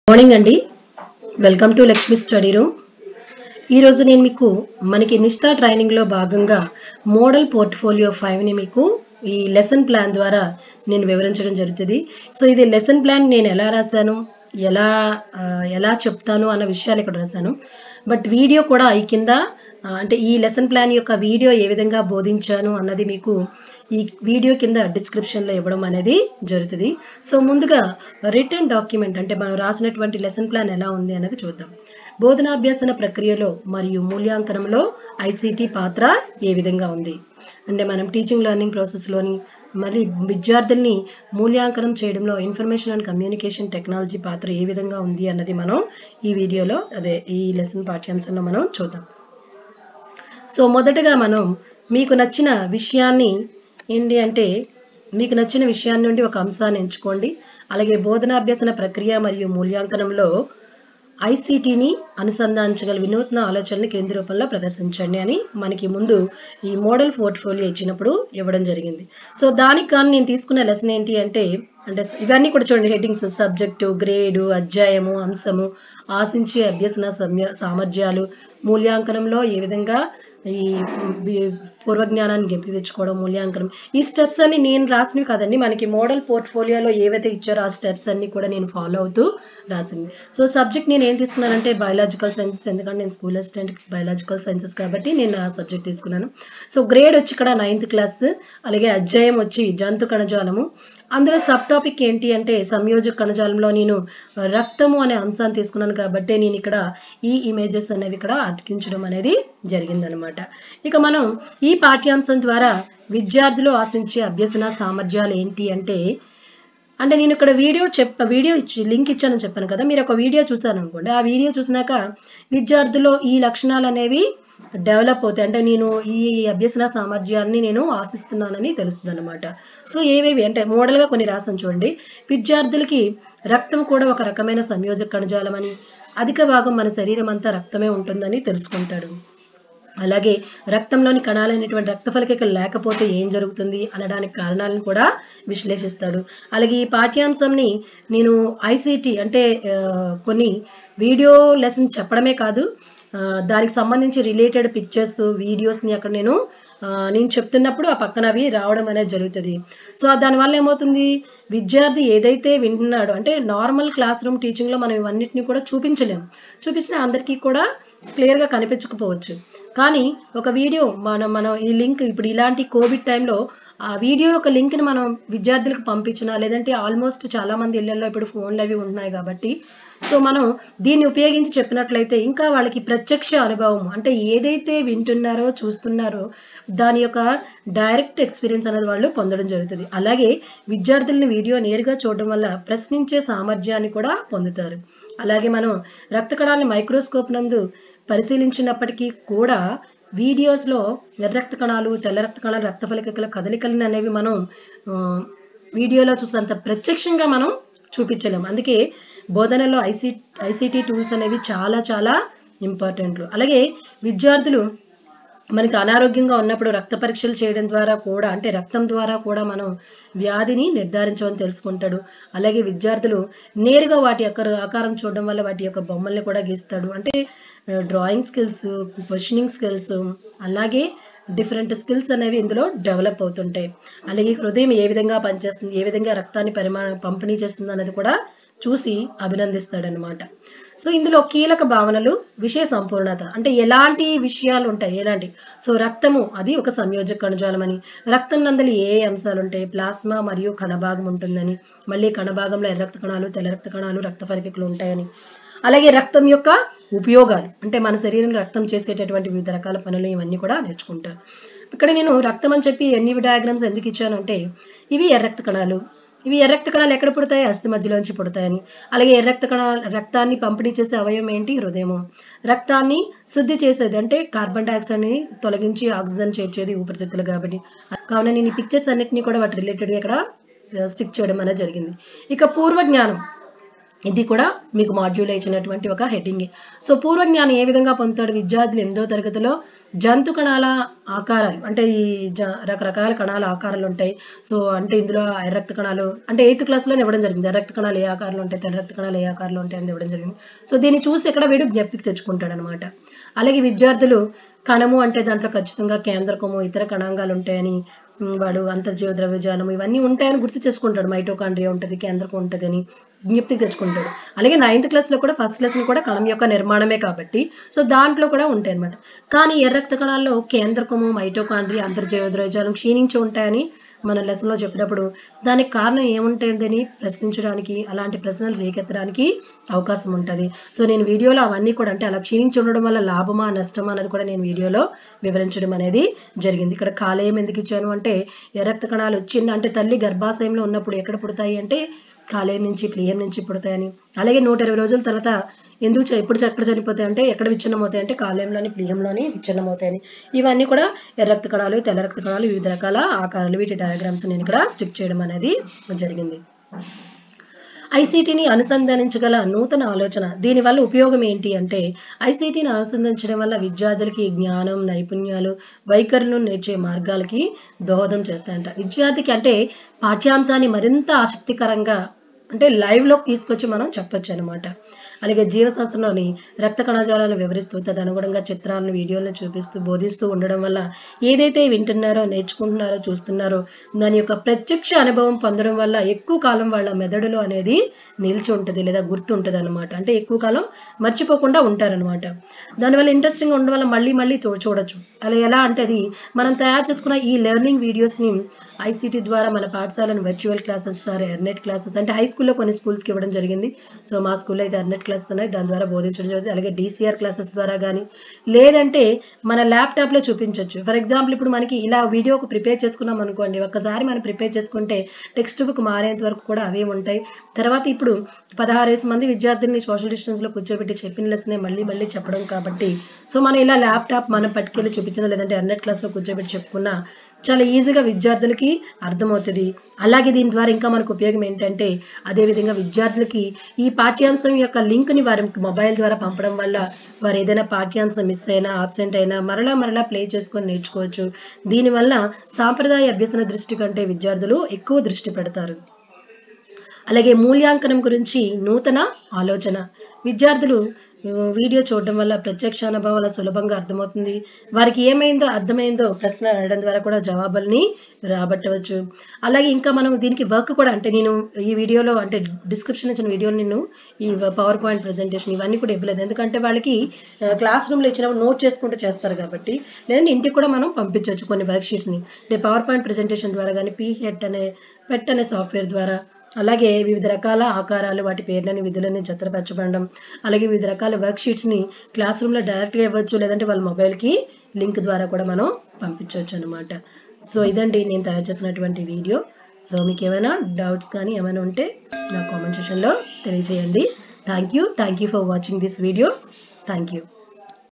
morning అండి welcome to Lakshmi study room ఈరోజు నేను మీకు మనకి నిష్ఠా ట్రైనింగ్లో భాగంగా మోడల్ పోర్ట్ఫోలియో ఫైవ్ని మీకు ఈ లెసన్ ప్లాన్ ద్వారా నేను వివరించడం జరుగుతుంది సో ఇది లెసన్ ప్లాన్ నేను ఎలా రాశాను ఎలా ఆ, ఎలా చెప్తాను అన్న విషయాలు ఇక్కడ రాశాను బట్ వీడియో కూడా ఈ కింద ఆ, అంటే ఈ లెసన్ ప్లాన్ యొక్క వీడియో ఏ విధంగా బోధించాను అన్నది మీకు ఈ వీడియో కింద డిస్క్రిప్షన్లో ఇవ్వడం అనేది జరుగుతుంది సో ముందుగా రిటర్న్ డాక్యుమెంట్ అంటే మనం రాసినటువంటి లెసన్ ప్లాన్ ఎలా ఉంది అనేది చూద్దాం బోధనాభ్యాసన ప్రక్రియలో మరియు మూల్యాంకనంలో ఐసీటీ పాత్ర ఏ విధంగా ఉంది అంటే మనం టీచింగ్ లెర్నింగ్ ప్రాసెస్లోని మళ్ళీ విద్యార్థుల్ని మూల్యాంకనం చేయడంలో ఇన్ఫర్మేషన్ అండ్ కమ్యూనికేషన్ టెక్నాలజీ పాత్ర ఏ విధంగా ఉంది అన్నది మనం ఈ వీడియోలో అదే ఈ లెసన్ పాఠ్యాంశంలో మనం చూద్దాం సో మొదటగా మనం మీకు నచ్చిన విషయాన్ని ఏంటి అంటే మీకు నచ్చిన విషయాన్ని నుండి ఒక అంశాన్ని ఎంచుకోండి అలాగే బోధనాభ్యసన ప్రక్రియ మరియు మూల్యాంకనంలో ఐసీటీని అనుసంధానించగల వినూత్న ఆలోచనని కేంద్ర రూపంలో ప్రదర్శించండి అని మనకి ముందు ఈ మోడల్ పోర్ట్ఫోలియో ఇచ్చినప్పుడు ఇవ్వడం జరిగింది సో దానికి కానీ నేను తీసుకున్న లెసన్ ఏంటి అంటే అంటే ఇవన్నీ కూడా చూడండి హెడ్డింగ్స్ సబ్జెక్టు గ్రేడు అధ్యాయము అంశము ఆశించే అభ్యసన సమయ సామర్థ్యాలు మూల్యాంకనంలో ఏ విధంగా ఈ వి- పూర్వజ్ఞానాన్ని జ్ఞప్తి తెచ్చుకోవడం మూల్యాంకనం ఈ స్టెప్స్ అన్ని నేను రాసినవి కాదండి మనకి మోడల్ పోర్ట్ఫోలియోలో ఏవైతే ఇచ్చారో ఆ స్టెప్స్ అన్ని కూడా నేను ఫాలో అవుతూ రాసింది సో సబ్జెక్ట్ నేను ఏం తీసుకున్నానంటే బయాలజికల్ సైన్సెస్ ఎందుకంటే నేను స్కూల్ అసిస్టెంట్ బయాలజికల్ సైన్సెస్ కాబట్టి నేను ఆ సబ్జెక్ట్ తీసుకున్నాను సో గ్రేడ్ వచ్చి ఇక్కడ నైన్త్ క్లాస్ అలాగే అధ్యాయం వచ్చి జంతు కణజాలము అందులో సబ్ టాపిక్ ఏంటి అంటే సంయోజక కణజాలంలో నేను రక్తము అనే అంశాన్ని తీసుకున్నాను కాబట్టి నేను ఇక్కడ ఈ ఇమేజెస్ అనేవి ఇక్కడ అతికించడం అనేది జరిగిందనమాట ఇక మనం ఈ పాఠ్యాంశం ద్వారా విద్యార్థులు ఆశించే అభ్యసన సామర్థ్యాలు ఏంటి అంటే అంటే నేను ఇక్కడ వీడియో చెప్ప వీడియో ఇచ్చి లింక్ ఇచ్చానని చెప్పాను కదా మీరు ఒక వీడియో చూసాను అనుకోండి ఆ వీడియో చూసినాక విద్యార్థుల్లో ఈ లక్షణాలు అనేవి డెవలప్ అవుతాయి అంటే నేను ఈ అభ్యసన సామర్థ్యాన్ని నేను ఆశిస్తున్నానని తెలుస్తుంది అనమాట సో ఏవేవి అంటే మోడల్గా కొన్ని రాసాను చూడండి విద్యార్థులకి రక్తం కూడా ఒక రకమైన సంయోజక కణజాలం అని అధిక భాగం మన శరీరం అంతా రక్తమే ఉంటుందని తెలుసుకుంటాడు అలాగే రక్తంలోని కణాలైనటువంటి రక్త ఫలికలు లేకపోతే ఏం జరుగుతుంది అనడానికి కారణాలను కూడా విశ్లేషిస్తాడు అలాగే ఈ పాఠ్యాంశంని నేను ఐసీటీ అంటే ఆ, కొన్ని వీడియో లెసన్ చెప్పడమే కాదు ఆ, దానికి సంబంధించి రిలేటెడ్ పిక్చర్స్ వీడియోస్ని అక్కడ నేను ఆ, నేను చెప్తున్నప్పుడు ఆ పక్కన అవి రావడం అనేది జరుగుతుంది సో దానివల్ల ఏమవుతుంది విద్యార్థి ఏదైతే వింటున్నాడో అంటే నార్మల్ క్లాస్ రూమ్ టీచింగ్లో మనం ఇవన్నిటిని కూడా చూపించలేం చూపించిన అందరికీ కూడా క్లియర్గా కనిపించకపోవచ్చు కానీ ఒక వీడియో మనం మనం ఈ లింక్ ఇప్పుడు ఇలాంటి కోవిడ్ టైంలో ఆ వీడియో యొక్క లింక్ని మనం విద్యార్థులకు పంపించినా లేదంటే ఆల్మోస్ట్ చాలా మంది ఇళ్లలో ఇప్పుడు ఫోన్లు అవి ఉంటున్నాయి కాబట్టి సో మనం దీన్ని ఉపయోగించి చెప్పినట్లయితే ఇంకా వాళ్ళకి ప్రత్యక్ష అనుభవం అంటే ఏదైతే వింటున్నారో చూస్తున్నారో దాని యొక్క డైరెక్ట్ ఎక్స్పీరియన్స్ అనేది వాళ్ళు పొందడం జరుగుతుంది అలాగే విద్యార్థులని వీడియో నేరుగా చూడడం వల్ల ప్రశ్నించే సామర్థ్యాన్ని కూడా పొందుతారు అలాగే మనం రక్త కణాలను మైక్రోస్కోప్ నందు పరిశీలించినప్పటికీ కూడా వీడియోస్లో ఎర్ర రక్త కణాలు తెల్ల రక్త కణాలు రక్త ఫలికల కదలికలను అనేవి మనం ఆ, వీడియోలో చూసినంత ప్రత్యక్షంగా మనం చూపించలేం అందుకే బోధనలో ఐసీ ఐసీటీ టూల్స్ అనేవి చాలా చాలా ఇంపార్టెంట్ అలాగే విద్యార్థులు మనకి అనారోగ్యంగా ఉన్నప్పుడు రక్త పరీక్షలు చేయడం ద్వారా కూడా అంటే రక్తం ద్వారా కూడా మనం వ్యాధిని నిర్ధారించమని తెలుసుకుంటాడు అలాగే విద్యార్థులు నేరుగా వాటి యొక్క ఆకారం చూడడం వల్ల వాటి యొక్క బొమ్మల్ని కూడా గీస్తాడు అంటే డ్రాయింగ్ స్కిల్స్ క్వశ్చనింగ్ స్కిల్స్ అలాగే డిఫరెంట్ స్కిల్స్ అనేవి ఇందులో డెవలప్ అవుతుంటాయి అలాగే హృదయం ఏ విధంగా పనిచేస్తుంది ఏ విధంగా రక్తాన్ని పరిమా పంపిణీ చేస్తుంది అనేది కూడా చూసి అభినందిస్తాడనమాట సో ఇందులో కీలక భావనలు విషయ సంపూర్ణత అంటే ఎలాంటి విషయాలు ఉంటాయి ఎలాంటి సో రక్తము అది ఒక సంయోజక కణజాలం అని రక్తం నందలి ఏ ఏ అంశాలు ఉంటాయి ప్లాస్మా మరియు కణభాగం ఉంటుందని మళ్ళీ కణభాగంలో ఎర్ర రక్త కణాలు తెల్ల రక్త కణాలు రక్త ఫలికలు ఉంటాయని అలాగే రక్తం యొక్క ఉపయోగాలు అంటే మన శరీరంలో రక్తం చేసేటటువంటి వివిధ రకాల పనులు ఇవన్నీ కూడా నేర్చుకుంటారు ఇక్కడ నేను రక్తం అని చెప్పి ఎన్ని డయాగ్రామ్స్ ఎందుకు ఇచ్చానంటే ఇవి ఎర్ర రక్త కణాలు ఇవి ఎర్ర రక్త కణాలు ఎక్కడ పుడతాయి అస్థి మధ్యలోంచి పుడతాయని అలాగే ఎర్ర రక్త కణాలు రక్తాన్ని పంపిణీ చేసే అవయవం ఏంటి హృదయము రక్తాన్ని శుద్ధి చేసేది అంటే కార్బన్ డైఆక్సైడ్ని తొలగించి ఆక్సిజన్ చేర్చేది ఊపిరితిత్తులు కాబట్టి కావున నేను ఈ పిక్చర్స్ అన్నిటిని కూడా వాటి రిలేటెడ్గా ఇక్కడ స్టిక్ చేయడం అనేది జరిగింది ఇక పూర్వ జ్ఞానం ఇది కూడా మీకు మాడ్యూల్ ఇచ్చినటువంటి ఒక హెడ్డింగ్ సో పూర్వజ్ఞానం ఏ విధంగా పొందుతాడు విద్యార్థులు ఎనిమిదో తరగతిలో జంతు కణాల ఆకారాలు అంటే ఈ జ రకరకాల కణాల ఆకారాలు ఉంటాయి సో అంటే ఇందులో ఎర్రక్త కణాలు అంటే ఎయిత్ క్లాస్లో ఇవ్వడం జరిగింది ఎర్రక్త కణాలు ఏ ఆకారంలో ఉంటాయి తెల్ల రక్త కణాలు ఏ ఆకారంలో ఉంటాయి అని ఇవ్వడం జరిగింది సో దీన్ని చూసి ఇక్కడ వీడు జ్ఞప్తికి తెచ్చుకుంటాడు అనమాట అలాగే విద్యార్థులు కణము అంటే దాంట్లో ఖచ్చితంగా కేంద్రకము ఇతర కణాంగాలు ఉంటాయని ఉమ్, వాడు అంతర్జీవ ద్రవ్యజాలం ఇవన్నీ ఉంటాయని గుర్తు చేసుకుంటాడు మైటోకాండ్రియా ఉంటుంది కేంద్రకం ఉంటుంది అని జ్ఞప్తికి తెచ్చుకుంటాడు అలాగే నైన్త్ క్లాస్లో కూడా ఫస్ట్ లెసన్ కూడా కణం యొక్క నిర్మాణమే కాబట్టి సో దాంట్లో కూడా ఉంటాయి అనమాట కానీ ఎర్రక్త కణాల్లో కేంద్రకము మైటోకాండ్రియా అంతర్జీవ ద్రవ్యజాలం క్షీణించి ఉంటాయని మన లెసన్లో చెప్పినప్పుడు దానికి కారణం ఏముంటుందని ప్రశ్నించడానికి అలాంటి ప్రశ్నలు రేకెత్తడానికి అవకాశం ఉంటుంది సో నేను వీడియోలో అవన్నీ కూడా అంటే అలా క్షీణించి ఉండడం వల్ల లాభమా నష్టమా అన్నది కూడా నేను వీడియోలో వివరించడం అనేది జరిగింది ఇక్కడ కాలేయం ఎందుకు ఇచ్చాను అంటే ఎర్రక్త కణాలు చిన్న అంటే తల్లి గర్భాశయంలో ఉన్నప్పుడు ఎక్కడ పుడతాయి అంటే కాలేయం నుంచి ప్లియం నుంచి పుడతాయని అలాగే నూట ఇరవై రోజుల తర్వాత ఎందుకు చ- ఎప్పుడు ఎక్కడ చనిపోతాయి అంటే ఎక్కడ విచ్ఛిన్నం అవుతాయి అంటే కాలేయంలోని ప్లియంలోని విచ్ఛిన్నం అవుతాయని ఇవన్నీ కూడా ఎర్ర రక్త కణాలు తెల్ల రక్త కణాలు వివిధ రకాల ఆకారాలు వీటి డయాగ్రామ్స్ నేను ఇక్కడ స్టిక్ చేయడం అనేది జరిగింది ఐసీటీని అనుసంధానించగల నూతన ఆలోచన దీనివల్ల ఉపయోగం ఏంటి అంటే ఐసీటీని అనుసంధానించడం వల్ల విద్యార్థులకి జ్ఞానం నైపుణ్యాలు వైఖరులను నేర్చే మార్గాలకి దోహదం చేస్తాయంట విద్యార్థికి అంటే పాఠ్యాంశాన్ని మరింత ఆసక్తికరంగా అంటే లైవ్లోకి తీసుకొచ్చి మనం చెప్పొచ్చు అనమాట అలాగే జీవశాస్త్రంలోని రక్త కణజాలను వివరిస్తూ తదనుగుణంగా చిత్రాలను వీడియోలను చూపిస్తూ బోధిస్తూ ఉండడం వల్ల ఏదైతే వింటున్నారో నేర్చుకుంటున్నారో చూస్తున్నారో దాని యొక్క ప్రత్యక్ష అనుభవం పొందడం వల్ల ఎక్కువ కాలం వాళ్ళ మెదడులో అనేది నిలిచి ఉంటుంది లేదా గుర్తు ఉంటుంది అనమాట అంటే ఎక్కువ కాలం మర్చిపోకుండా ఉంటారనమాట దానివల్ల ఇంట్రెస్టింగ్ ఉండడం వల్ల మళ్ళీ మళ్ళీ చూ చూడొచ్చు అలా ఎలా అంటే అది మనం తయారు చేసుకున్న ఈ లెర్నింగ్ వీడియోస్ని ఐసీటీ ద్వారా మన పాఠశాలను virtual classes sir ERNET classes అంటే హై స్కూల్లో కొన్ని స్కూల్స్కి ఇవ్వడం జరిగింది సో మా స్కూల్లో అయితే ఎర్నెట్ క్లాసెస్ ఉన్నాయి దాని ద్వారా బోధించడం జరుగుతుంది అలాగే డీసీఆర్ క్లాసెస్ ద్వారా కానీ లేదంటే మన ల్యాప్టాప్లో చూపించవచ్చు ఫర్ ఎగ్జాంపుల్ ఇప్పుడు మనకి ఇలా వీడియోకి ప్రిపేర్ చేసుకున్నాం అనుకోండి ఒక్కసారి మనం ప్రిపేర్ చేసుకుంటే టెక్స్ట్ బుక్ మారేంత వరకు కూడా అవే ఉంటాయి తర్వాత ఇప్పుడు పదహారేసి మంది విద్యార్థుల్ని సోషల్ డిస్టెన్స్లో కూర్చోబెట్టి చెప్పిన లెసనే మళ్ళీ మళ్ళీ చెప్పడం కాబట్టి సో మనం ఇలా ల్యాప్టాప్ మనం పట్టుకెళ్ళి చూపించిన లేదంటే ఎర్నెట్ క్లాస్లో కూర్చోబెట్టి చెప్పుకున్నా చాలా ఈజీగా విద్యార్థులకి అర్థమవుతుంది అలాగే దీని ద్వారా ఇంకా మనకు ఉపయోగం ఏంటంటే అదేవిధంగా విద్యార్థులకి ఈ పాఠ్యాంశం యొక్క లింక్ని వారి మొబైల్ ద్వారా పంపడం వల్ల వారు ఏదైనా పాఠ్యాంశం మిస్ అయినా ఆబ్సెంట్ అయినా మరలా మరలా ప్లే చేసుకొని నేర్చుకోవచ్చు దీనివల్ల సాంప్రదాయ అభ్యసన దృష్టి కంటే విద్యార్థులు ఎక్కువ దృష్టి పెడతారు అలాగే మూల్యాంకనం గురించి నూతన ఆలోచన విద్యార్థులు ఆ, వీడియో చూడడం వల్ల ప్రత్యక్ష అనుభవం వల్ల సులభంగా అర్థమవుతుంది వారికి ఏమైందో అర్థమైందో ప్రశ్న అడగడం ద్వారా కూడా జవాబుల్ని రాబట్టవచ్చు అలాగే ఇంకా మనం దీనికి వర్క్ కూడా అంటే నేను ఈ వీడియోలో అంటే డిస్క్రిప్షన్ ఇచ్చిన వీడియోలో నేను ఈ పవర్ పాయింట్ ప్రజెంటేషన్ ఇవన్నీ కూడా ఇవ్వలేదు ఎందుకంటే వాళ్ళకి క్లాస్ రూమ్లో ఇచ్చినప్పుడు నోట్ చేసుకుంటూ చేస్తారు కాబట్టి లేదంటే ఇంటికి కూడా మనం పంపించవచ్చు కొన్ని వర్క్ షీట్స్ని అంటే పవర్ పాయింట్ ప్రజెంటేషన్ ద్వారా కానీ పీ హెడ్ అనే పెట్ అనే సాఫ్ట్వేర్ ద్వారా అలాగే వివిధ రకాల ఆకారాలు వాటి పేర్లని విధులని జతపరచబడడం అలాగే వివిధ రకాల వర్క్ షీట్స్ని క్లాస్ రూమ్లో డైరెక్ట్గా ఇవ్వచ్చు లేదంటే వాళ్ళ మొబైల్కి లింక్ ద్వారా కూడా మనం పంపించవచ్చు అనమాట సో ఇదండి నేను తయారు చేసినటువంటి వీడియో సో మీకు ఏమైనా డౌట్స్ కానీ ఏమైనా ఉంటే నా కామెంట్ సెషన్లో తెలియజేయండి thank you thank you for watching this video thank you